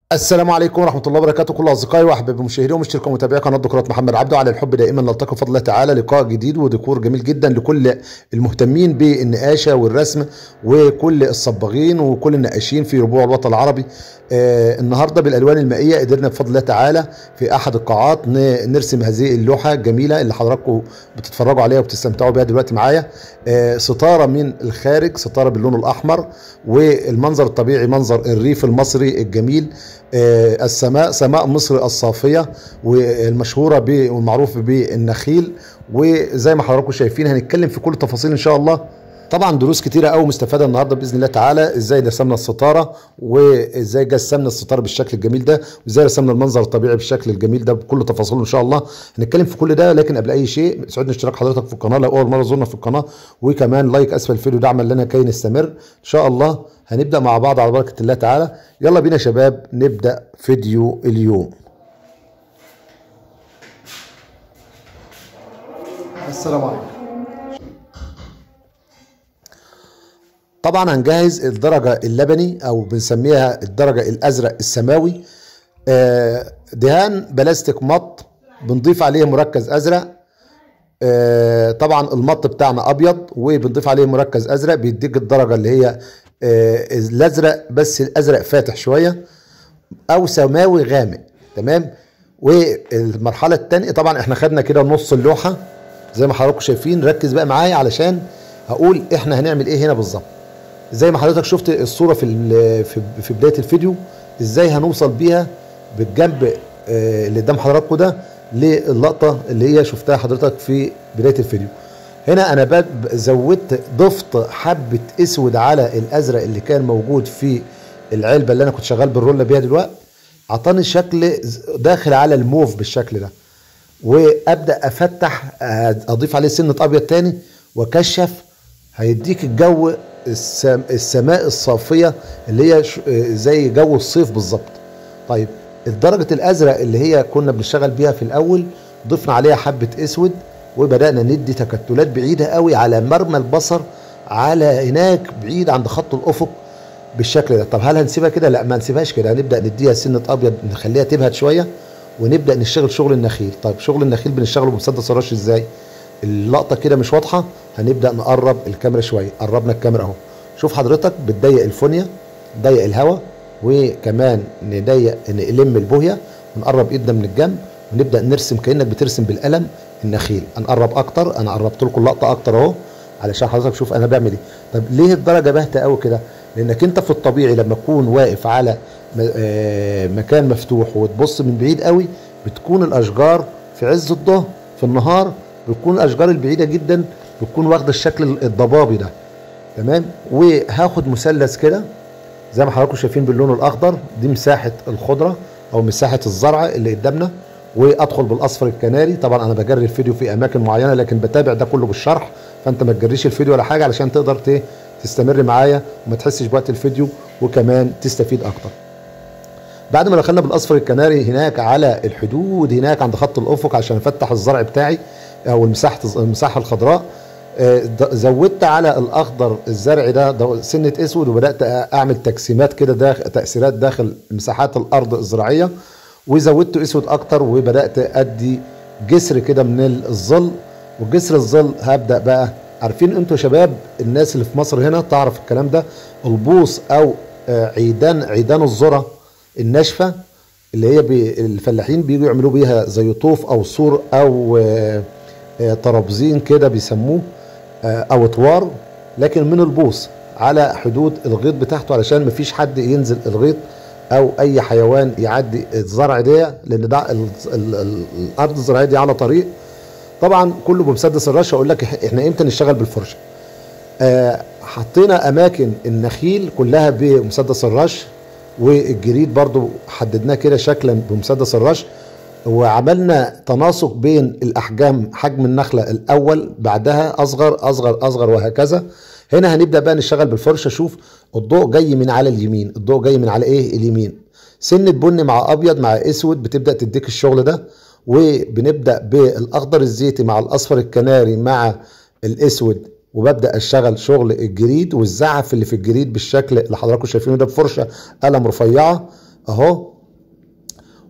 السلام عليكم ورحمة الله وبركاته كل أصدقائي وأحبابي مشاهدي ومشتركي ومتابعي قناة دكتورات محمد عبده على الحب دائما نلتقي بفضل الله تعالى لقاء جديد وديكور جميل جدا لكل المهتمين بالنقاشة والرسم وكل الصباغين وكل النقاشين في ربوع الوطن العربي آه النهارده بالالوان المائيه قدرنا بفضل الله تعالى في احد القاعات ن- نرسم هذه اللوحه الجميله اللي حضراتكم بتتفرجوا عليها وبتستمتعوا بيها دلوقتي معايا آه ستاره من الخارج ستاره باللون الاحمر والمنظر الطبيعي منظر الريف المصري الجميل آه السماء سماء مصر الصافيه والمشهوره ب- والمعروف بالنخيل وزي ما حضراتكم شايفين هنتكلم في كل التفاصيل ان شاء الله طبعا دروس كتيرة قوي مستفادة النهارده بإذن الله تعالى ازاي رسمنا الستارة وازاي جسمنا الستارة بالشكل الجميل ده وازاي رسمنا المنظر الطبيعي بالشكل الجميل ده بكل تفاصيله ان شاء الله هنتكلم في كل ده لكن قبل اي شيء يسعدني اشتراك حضرتك في القناة لو اول مرة زرنا في القناة وكمان لايك اسفل الفيديو دعما لنا كي نستمر ان شاء الله هنبدأ مع بعض على بركة الله تعالى يلا بينا يا شباب نبدأ فيديو اليوم السلام عليكم طبعا هنجهز الدرجة اللبني او بنسميها الدرجة الازرق السماوي آه، دهان بلاستيك مط بنضيف عليه مركز ازرق آه، طبعا المط بتاعنا ابيض وبنضيف عليه مركز ازرق بيديك الدرجة اللي هي آه، الازرق بس الازرق فاتح شوية او سماوي غامق تمام والمرحلة التانية طبعا احنا خدنا كده نص اللوحة زي ما حضراتكم شايفين ركز بقى معايا علشان هقول احنا هنعمل ايه هنا بالظبط زي ما حضرتك شفت الصوره في ال- في في بدايه الفيديو ازاي هنوصل بيها بالجنب آه، اللي قدام حضراتكم ده للقطه اللي هي شفتها حضرتك في بدايه الفيديو هنا انا بد- زودت ضفت حبه اسود على الازرق اللي كان موجود في العلبه اللي انا كنت شغال بالرولة بيها دلوقتي عطاني شكل ز- داخل على الموف بالشكل ده وابدا افتح آه، اضيف عليه سنه ابيض تاني واكشف هيديك الجو السم... السماء الصافيه اللي هي ش... آه، زي جو الصيف بالظبط طيب الدرجه الازرق اللي هي كنا بنشتغل بيها في الاول ضفنا عليها حبه اسود وبدانا ندي تكتلات بعيده قوي على مرمى البصر على هناك بعيد عند خط الافق بالشكل ده طب هل هنسيبها كده لا ما نسيبهاش كده هنبدا نديها سنه ابيض نخليها تبهت شويه ونبدا نشتغل شغل النخيل طيب شغل النخيل بنشتغله بمسدس الرش ازاي اللقطه كده مش واضحه هنبدا نقرب الكاميرا شويه قربنا الكاميرا اهو شوف حضرتك بتضيق الفونيا ضيق الهواء وكمان نضيق نلم البوهيه ونقرب ايدنا من الجنب ونبدا نرسم كانك بترسم بالقلم النخيل هنقرب اكتر انا قربت لكم اللقطه اكتر اهو علشان حضرتك تشوف انا بعمل ايه طب ليه الدرجه باهته قوي كده لانك انت في الطبيعي لما تكون واقف على م- آه، مكان مفتوح وتبص من بعيد قوي بتكون الاشجار في عز الظهر في النهار بتكون الاشجار البعيده جدا بتكون واخده الشكل الضبابي ده تمام وهاخد مثلث كده زي ما حضراتكم شايفين باللون الاخضر دي مساحه الخضره او مساحه الزرع اللي قدامنا وادخل بالاصفر الكناري طبعا انا بجري الفيديو في اماكن معينه لكن بتابع ده كله بالشرح فانت ما تجريش الفيديو ولا حاجه علشان تقدر ت- تستمر معايا وما تحسش بوقت الفيديو وكمان تستفيد اكتر بعد ما دخلنا بالاصفر الكناري هناك على الحدود هناك عند خط الافق عشان افتح الزرع بتاعي او المساحه المساحه الخضراء آه، د- زودت على الاخضر الزرع ده ده سنه اسود وبدات اعمل تجسيمات كده داخل تاثيرات داخل مساحات الارض الزراعيه وزودت اسود اكتر وبدات ادي جسر كده من الظل وجسر الظل هبدا بقى عارفين انتوا يا شباب الناس اللي في مصر هنا تعرف الكلام ده البوص او آه، عيدان عيدان الذره الناشفه اللي هي بي الفلاحين بيجوا يعملوا بيها زي طوف او سور او آه، آه، طرابزين كده بيسموه آه، او اطوار لكن من البوص على حدود الغيط بتاعته علشان مفيش حد ينزل الغيط او اي حيوان يعدي الزرع ده لان ده ال- ال- ال- الارض الزراعيه دي على طريق طبعا كله بمسدس الرش اقول لك إح- احنا امتى نشتغل بالفرشه آه، حطينا اماكن النخيل كلها بمسدس الرش والجريد برضو حددناه كده شكلا بمسدس الرش وعملنا تناسق بين الاحجام حجم النخله الاول بعدها اصغر اصغر اصغر وهكذا هنا هنبدا بقى نشتغل بالفرشه شوف الضوء جاي من على اليمين الضوء جاي من على ايه اليمين سنه بني مع ابيض مع اسود بتبدا تديك الشغل ده وبنبدا بالاخضر الزيتي مع الاصفر الكناري مع الاسود وببدا اشتغل شغل الجريد والزعف اللي في الجريد بالشكل اللي حضراتكم شايفينه ده بفرشه قلم رفيعه اهو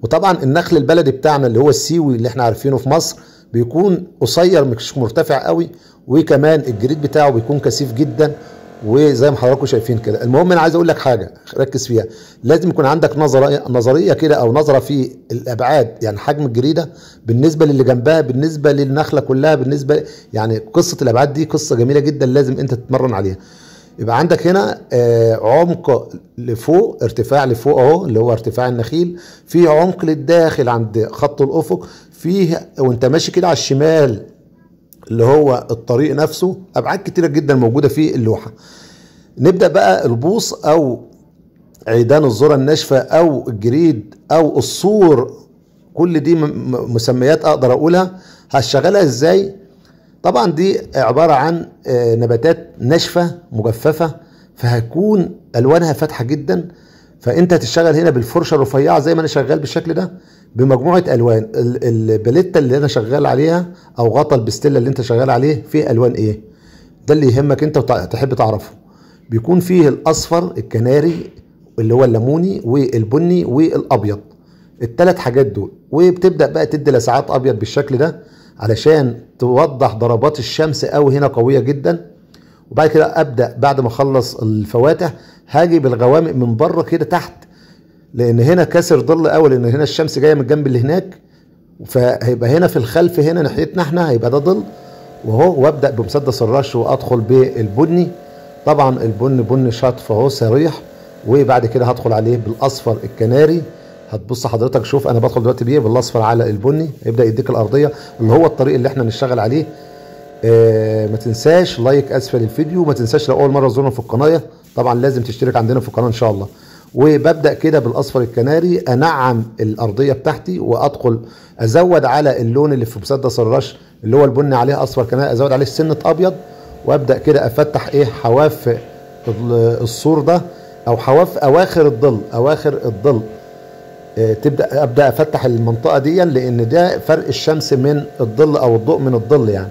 وطبعا النخل البلدي بتاعنا اللي هو السيوي اللي احنا عارفينه في مصر بيكون قصير مش مرتفع قوي وكمان الجريد بتاعه بيكون كثيف جدا وزي ما حضراتكم شايفين كده المهم انا عايز اقول لك حاجه ركز فيها لازم يكون عندك نظريه نظريه كده او نظره في الابعاد يعني حجم الجريده بالنسبه للي جنبها بالنسبه للنخله كلها بالنسبه يعني قصه الابعاد دي قصه جميله جدا لازم انت تتمرن عليها يبقى عندك هنا آه، عمق لفوق ارتفاع لفوق اهو اللي هو ارتفاع النخيل في عمق للداخل عند خط الافق فيه وانت ماشي كده على الشمال اللي هو الطريق نفسه ابعاد كتيره جدا موجوده في اللوحه نبدا بقى البوص او عيدان الذره الناشفه او الجريد او الصور كل دي م- م- مسميات اقدر اقولها هشغلها ازاي طبعا دي عباره عن آه، نباتات ناشفه مجففه فهتكون الوانها فاتحه جدا فانت هتشتغل هنا بالفرشه الرفيعه زي ما انا شغال بالشكل ده بمجموعه الوان ال- الباليتا اللي انا شغال عليها او غطا البستيلا اللي انت شغال عليه فيه الوان ايه ده اللي يهمك انت وتحب تعرفه بيكون فيه الاصفر الكناري اللي هو الليموني والبني والابيض الثلاث حاجات دول وبتبدا بقى تدي لسعات ابيض بالشكل ده علشان توضح ضربات الشمس قوي هنا قويه جدا وبعد كده ابدا بعد ما اخلص الفواتح هاجي بالغوامق من بره كده تحت لان هنا كسر ظل قوي لان هنا الشمس جايه من الجنب اللي هناك فهيبقى هنا في الخلف هنا ناحيتنا احنا هيبقى ده ظل وهو وابدا بمسدس الرش وادخل بالبني طبعا البن بن شطف اهو صريح وبعد كده هدخل عليه بالاصفر الكناري هتبص حضرتك شوف انا بدخل دلوقتي بيه بالاصفر على البني يبدا يديك الارضيه اللي هو الطريق اللي احنا نشتغل عليه آه ما تنساش لايك اسفل الفيديو ما تنساش لو اول مره تزورنا في القناه طبعا لازم تشترك عندنا في القناه ان شاء الله وببدا كده بالاصفر الكناري انعم الارضيه بتاعتي وادخل ازود على اللون اللي في مسدس الرش اللي هو البني عليه اصفر كناري ازود عليه سنه ابيض وابدا كده افتح ايه حواف ال- السور ده او حواف اواخر الظل اواخر الظل آه، تبدا ابدا افتح المنطقه دي لان ده فرق الشمس من الظل او الضوء من الظل يعني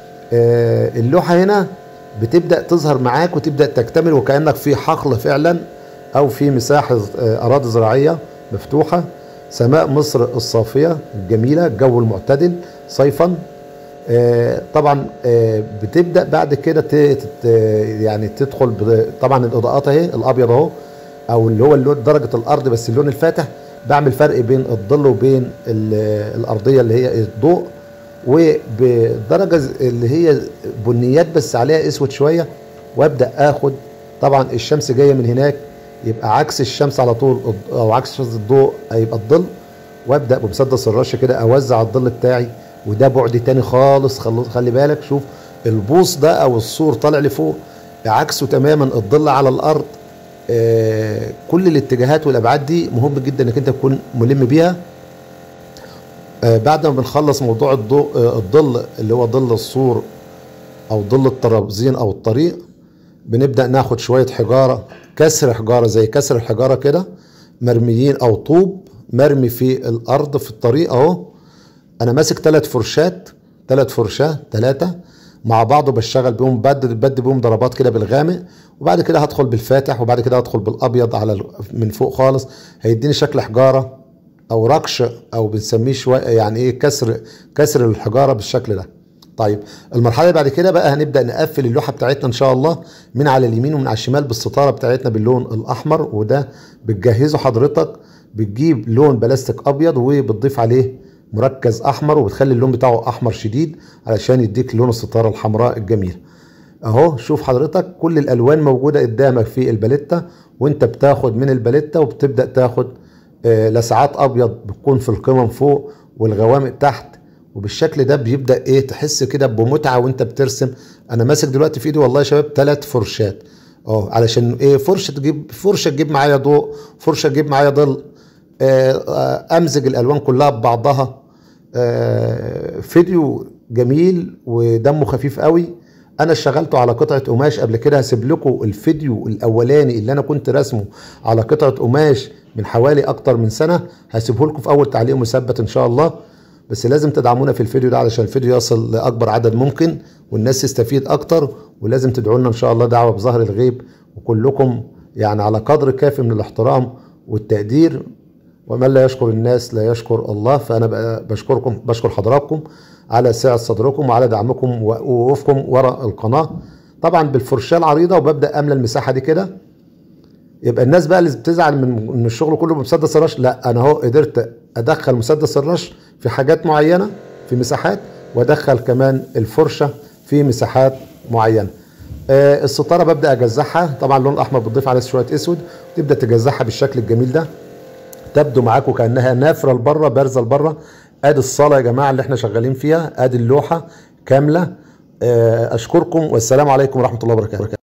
آه، اللوحه هنا بتبدا تظهر معاك وتبدا تكتمل وكانك في حقل فعلا او في مساحه آه، اراضي زراعيه مفتوحه سماء مصر الصافيه الجميله الجو المعتدل صيفا آه، طبعا آه، بتبدا بعد كده ت- تت- يعني تدخل ب- طبعا الاضاءات اهي الابيض اهو او اللي هو اللون درجه الارض بس اللون الفاتح بعمل فرق بين الظل وبين ال- الارضيه اللي هي الضوء وبدرجه ز- اللي هي بنيات بس عليها اسود شويه وابدا اخد طبعا الشمس جايه من هناك يبقى عكس الشمس على طول الض- او عكس الضوء هيبقى الظل وابدا بمسدس الرش كده اوزع الظل بتاعي وده بعد تاني خالص خلو- خلي بالك شوف البوص ده او السور طالع لفوق عكسه تماما الظل على الارض آه، كل الاتجاهات والابعاد دي مهم جدا انك انت تكون ملم بيها آه، بعد ما بنخلص موضوع الضوء آه، الظل اللي هو ظل السور او ظل الترابزين او الطريق بنبدا ناخد شويه حجاره كسر حجاره زي كسر الحجاره كده مرميين او طوب مرمي في الارض في الطريق اهو انا ماسك ثلاث فرشات ثلاث فرشاه ثلاثه مع بعض وبشتغل بيهم بدي بدي بيهم ضربات كده بالغامق وبعد كده هدخل بالفاتح وبعد كده هدخل بالابيض على ال- من فوق خالص هيديني شكل حجاره او ركش او بنسميه شويه يعني ايه كسر كسر الحجاره بالشكل ده طيب المرحله اللي بعد كده بقى هنبدا نقفل اللوحه بتاعتنا ان شاء الله من على اليمين ومن على الشمال بالستاره بتاعتنا باللون الاحمر وده بتجهزه حضرتك بتجيب لون بلاستيك ابيض وبتضيف عليه مركز احمر وبتخلي اللون بتاعه احمر شديد علشان يديك لون الستاره الحمراء الجميل اهو شوف حضرتك كل الالوان موجوده قدامك في الباليتا وانت بتاخد من الباليتا وبتبدا تاخد آه، لسعات ابيض بتكون في القمم فوق والغوامق تحت وبالشكل ده بيبدا ايه تحس كده بمتعه وانت بترسم انا ماسك دلوقتي في ايدي والله يا شباب ثلاث فرشات اه علشان ايه فرشه تجيب فرشه تجيب معايا ضوء فرشه تجيب معايا ظل آه، آه، امزج الالوان كلها ببعضها آه، فيديو جميل ودمه خفيف قوي انا اشتغلته على قطعه قماش قبل كده هسيب لكم الفيديو الاولاني اللي انا كنت راسمه على قطعه قماش من حوالي اكتر من سنه هسيبه لكم في اول تعليق مثبت ان شاء الله بس لازم تدعمونا في الفيديو ده علشان الفيديو يصل لاكبر عدد ممكن والناس تستفيد اكتر ولازم تدعوا لنا ان شاء الله دعوه بظهر الغيب وكلكم يعني على قدر كافي من الاحترام والتقدير ومن لا يشكر الناس لا يشكر الله فانا بقى بشكركم بشكر حضراتكم على سعه صدركم وعلى دعمكم ووقوفكم وراء القناه طبعا بالفرشاه العريضه وببدا املى المساحه دي كده يبقى الناس بقى اللي بتزعل من ان الشغل كله بمسدس الرش لا انا اهو قدرت ادخل مسدس الرش في حاجات معينه في مساحات وادخل كمان الفرشه في مساحات معينه آه الستاره ببدا اجزعها طبعا اللون الاحمر بتضيف عليه شويه اسود تبدا تجزعها بالشكل الجميل ده تبدو معاكم كانها نافره لبره بارزه لبره ادي الصاله يا جماعه اللي احنا شغالين فيها ادي اللوحه كامله آه اشكركم والسلام عليكم ورحمه الله وبركاته